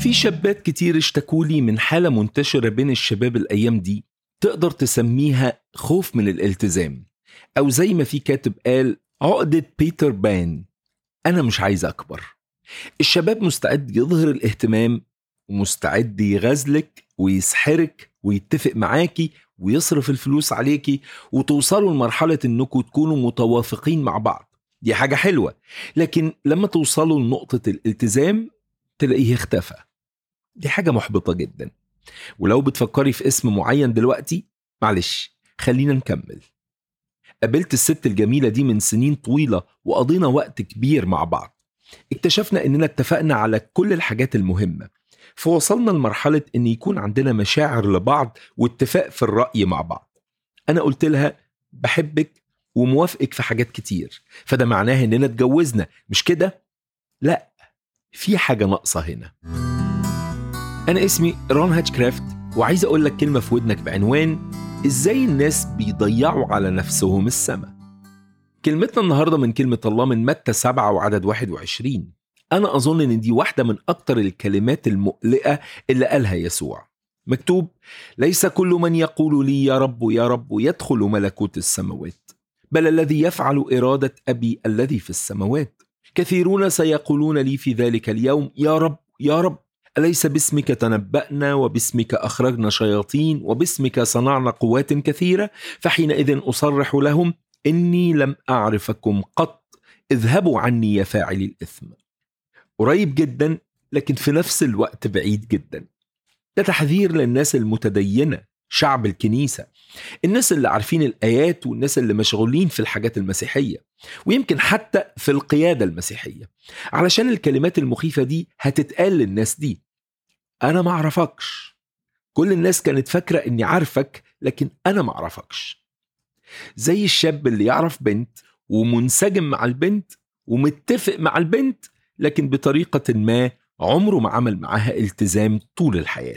في شابات كتير اشتكوا لي من حالة منتشرة بين الشباب الأيام دي تقدر تسميها خوف من الالتزام أو زي ما في كاتب قال عقدة بيتر بان أنا مش عايز أكبر الشباب مستعد يظهر الاهتمام ومستعد يغازلك ويسحرك ويتفق معاكي ويصرف الفلوس عليكي وتوصلوا لمرحلة انكم تكونوا متوافقين مع بعض دي حاجة حلوة لكن لما توصلوا لنقطة الالتزام تلاقيه اختفى دي حاجة محبطة جدا ولو بتفكري في اسم معين دلوقتي معلش خلينا نكمل قابلت الست الجميلة دي من سنين طويلة وقضينا وقت كبير مع بعض اكتشفنا اننا اتفقنا على كل الحاجات المهمة فوصلنا لمرحلة ان يكون عندنا مشاعر لبعض واتفاق في الرأي مع بعض انا قلت لها بحبك وموافقك في حاجات كتير فده معناه اننا اتجوزنا مش كده لا في حاجة ناقصة هنا أنا اسمي رون هاتشكرافت وعايز أقول لك كلمة في ودنك بعنوان إزاي الناس بيضيعوا على نفسهم السماء كلمتنا النهاردة من كلمة الله من متى 7 وعدد 21 أنا أظن إن دي واحدة من أكتر الكلمات المقلقة اللي قالها يسوع مكتوب ليس كل من يقول لي يا رب يا رب يدخل ملكوت السماوات بل الذي يفعل إرادة أبي الذي في السماوات كثيرون سيقولون لي في ذلك اليوم يا رب يا رب أليس باسمك تنبأنا وباسمك أخرجنا شياطين وباسمك صنعنا قوات كثيرة فحينئذ أصرح لهم إني لم أعرفكم قط اذهبوا عني يا فاعلي الإثم قريب جدا لكن في نفس الوقت بعيد جدا ده تحذير للناس المتدينة شعب الكنيسة الناس اللي عارفين الآيات والناس اللي مشغولين في الحاجات المسيحية ويمكن حتى في القيادة المسيحية علشان الكلمات المخيفة دي هتتقال للناس دي أنا ما أعرفكش كل الناس كانت فاكرة إني عارفك لكن أنا ما أعرفكش زي الشاب اللي يعرف بنت ومنسجم مع البنت ومتفق مع البنت لكن بطريقة ما عمره ما عمل معاها التزام طول الحياة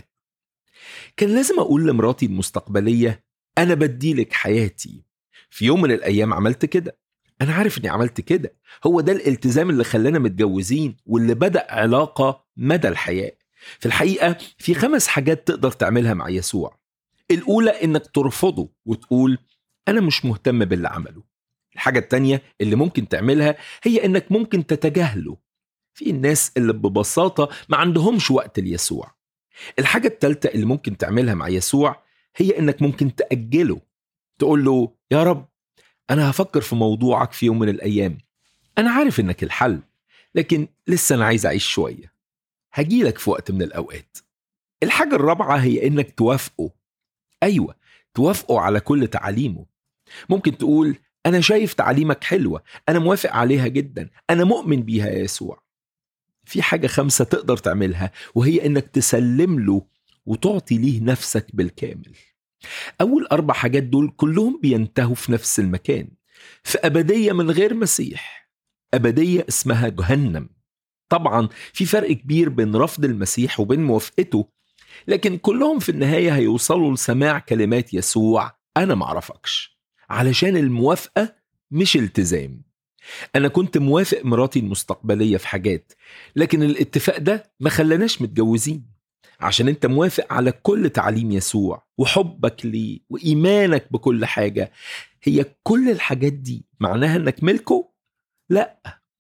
كان لازم أقول لمراتي المستقبلية أنا بديلك حياتي في يوم من الأيام عملت كده أنا عارف إني عملت كده هو ده الالتزام اللي خلانا متجوزين واللي بدأ علاقة مدى الحياة في الحقيقة في خمس حاجات تقدر تعملها مع يسوع الأولى إنك ترفضه وتقول أنا مش مهتم باللي عمله الحاجة التانية اللي ممكن تعملها هي إنك ممكن تتجاهله في الناس اللي ببساطة ما عندهمش وقت ليسوع الحاجة التالتة اللي ممكن تعملها مع يسوع هي إنك ممكن تأجله تقول له يا رب أنا هفكر في موضوعك في يوم من الأيام أنا عارف إنك الحل لكن لسه أنا عايز أعيش شوية هجيلك في وقت من الأوقات الحاجة الرابعة هي إنك توافقه أيوة توافقه على كل تعاليمه ممكن تقول أنا شايف تعاليمك حلوة أنا موافق عليها جدا أنا مؤمن بيها يا يسوع في حاجة خمسة تقدر تعملها وهي إنك تسلم له وتعطي ليه نفسك بالكامل أول أربع حاجات دول كلهم بينتهوا في نفس المكان في أبدية من غير مسيح أبدية اسمها جهنم طبعا في فرق كبير بين رفض المسيح وبين موافقته لكن كلهم في النهاية هيوصلوا لسماع كلمات يسوع أنا معرفكش علشان الموافقة مش التزام أنا كنت موافق مراتي المستقبلية في حاجات لكن الاتفاق ده ما خلاناش متجوزين عشان انت موافق على كل تعليم يسوع وحبك ليه وإيمانك بكل حاجة هي كل الحاجات دي معناها انك ملكه؟ لا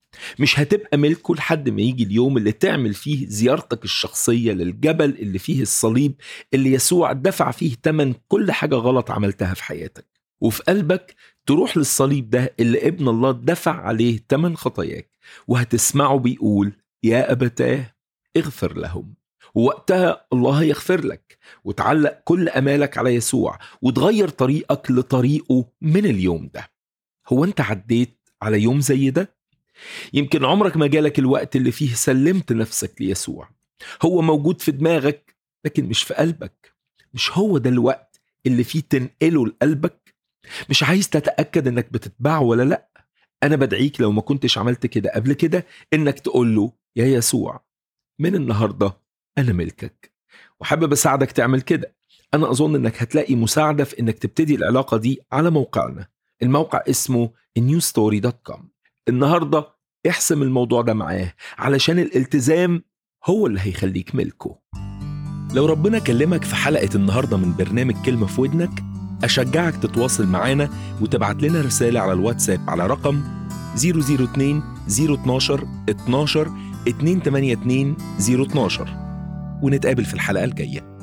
مش هتبقى ملكه لحد ما يجي اليوم اللي تعمل فيه زيارتك الشخصية للجبل اللي فيه الصليب اللي يسوع دفع فيه تمن كل حاجة غلط عملتها في حياتك وفي قلبك تروح للصليب ده اللي ابن الله دفع عليه تمن خطاياك وهتسمعه بيقول يا أبتاه اغفر لهم ووقتها الله يغفر لك وتعلق كل أمالك على يسوع وتغير طريقك لطريقه من اليوم ده هو أنت عديت على يوم زي ده؟ يمكن عمرك ما جالك الوقت اللي فيه سلمت نفسك ليسوع هو موجود في دماغك لكن مش في قلبك مش هو ده الوقت اللي فيه تنقله لقلبك مش عايز تتأكد انك بتتبعه ولا لا انا بدعيك لو ما كنتش عملت كده قبل كده انك تقول له يا يسوع من النهارده انا ملكك وحابب اساعدك تعمل كده انا اظن انك هتلاقي مساعده في انك تبتدي العلاقه دي على موقعنا الموقع اسمه newstory.com النهارده احسم الموضوع ده معاه علشان الالتزام هو اللي هيخليك ملكه لو ربنا كلمك في حلقة النهاردة من برنامج كلمة في ودنك أشجعك تتواصل معانا وتبعت لنا رسالة على الواتساب على رقم 002 012 12 282 012 ونتقابل في الحلقة الجاية